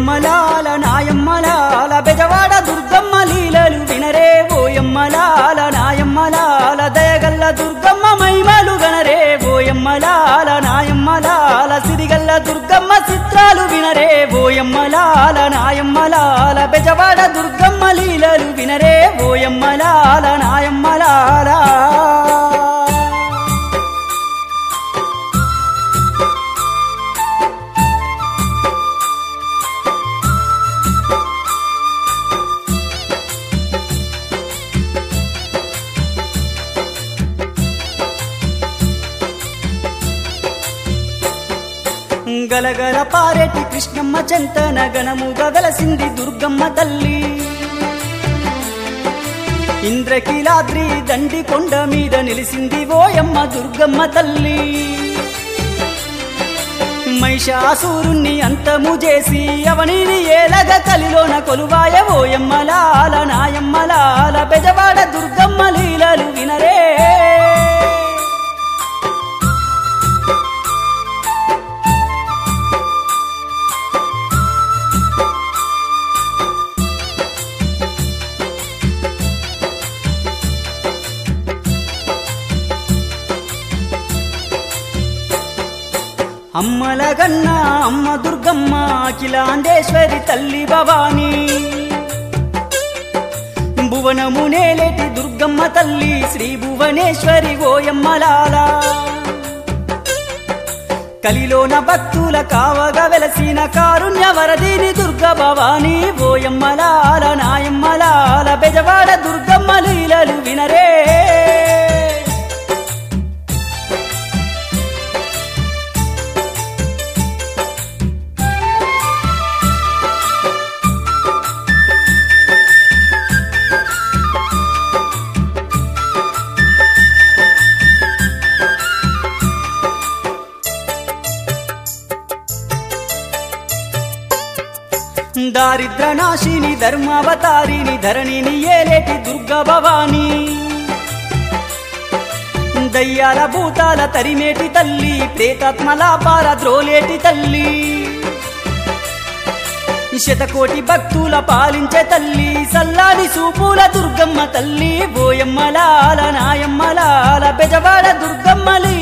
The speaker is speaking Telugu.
ఓయమ్మలాల నాయమ్మలాల బెజవాడ దుర్గమ్మ లీలలు వినరే ఓయమ్మలాల నాయమ్మలాల దయగల్ల దుర్గమ్మ మైమలు గనరే ఓయమ్మలాల నాయమ్మలాల సిరిగల్ల దుర్గమ్మ చిత్రాలు వినరే ఓయమ్మలాల నాయమ్మలాల బెజవాడ దుర్గమ్మ లీలలు వినరే ఓయమ్మలాల నాయమ్మలాల గలగల పారెటి కృష్ణమ్మ చెంతన గణముగా వెలసింది దుర్గమ్మ తల్లి ఇంద్రకీలాద్రి దండి కొండ మీద నిలిసింది ఓయమ్మ దుర్గమ్మ తల్లి మహిషాసురుణ్ణి అంతము చేసి అవనిని ఏలగ కలిలోన కొలువాయ ఓయమ్మలాల నాయమ్మలాల బెజవాడ దుర్గమ్మ లీలలు వినరే అమ్మల గన్న అమ్మ దుర్గమ్మ అఖిలాండేశ్వరి తల్లి భవాని భువనము నేలేటి దుర్గమ్మ తల్లి శ్రీ భువనేశ్వరి ఓయమ్మలాల కలిలోన భక్తుల కావగా వెలసిన కారుణ్య వరదిని దుర్గ భవాని ఓయమ్మలాల నాయమ్మలాల బెజవాడ దుర్గమ్మ లీలలు వినరే దారిద్ర నాశిని ధర్మావతారిని ధరణిని ఏలేటి దుర్గ భవాని దయ్యాల భూతాల తరిమేటి తల్లి ప్రేతాత్మల పార ద్రోలేటి తల్లి శతకోటి భక్తుల పాలించే తల్లి సల్లాని సూపుల దుర్గమ్మ తల్లి బోయమ్మలాల నాయమ్మలాల బెజవాడ దుర్గమ్మ